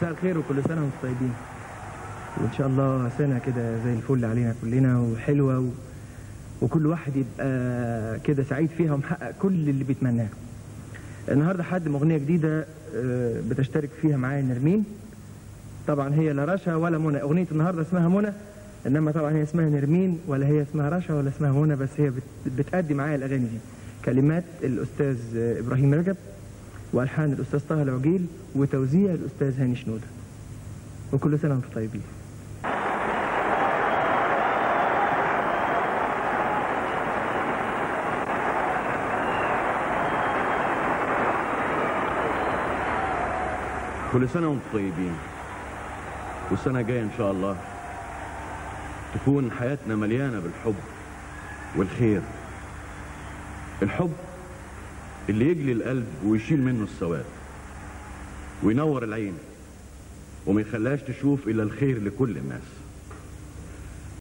مساء الخير وكل سنة وانتم طيبين وإن شاء الله سنة كده زي الفل علينا كلنا وحلوة و... وكل واحد يبقى كده سعيد فيها ومحقق كل اللي بيتمناه النهارده حد أغنية جديدة آه، بتشترك فيها معايا نرمين طبعا هي لا رشا ولا منى أغنية النهارده اسمها منى إنما طبعا هي اسمها نرمين ولا هي اسمها رشا ولا اسمها منى بس هي بت... بتأدي معايا الأغاني دي كلمات الأستاذ آه، إبراهيم رجب والحان الاستاذ طه العجيل وتوزيع الاستاذ هاني شنوده وكل سنه وانتم طيبين كل سنة وانتم طيبين والسنة الجاية إن شاء الله تكون حياتنا مليانة بالحب والخير الحب اللي يجلي القلب ويشيل منه السواد وينور العين وما يخليهاش تشوف إلا الخير لكل الناس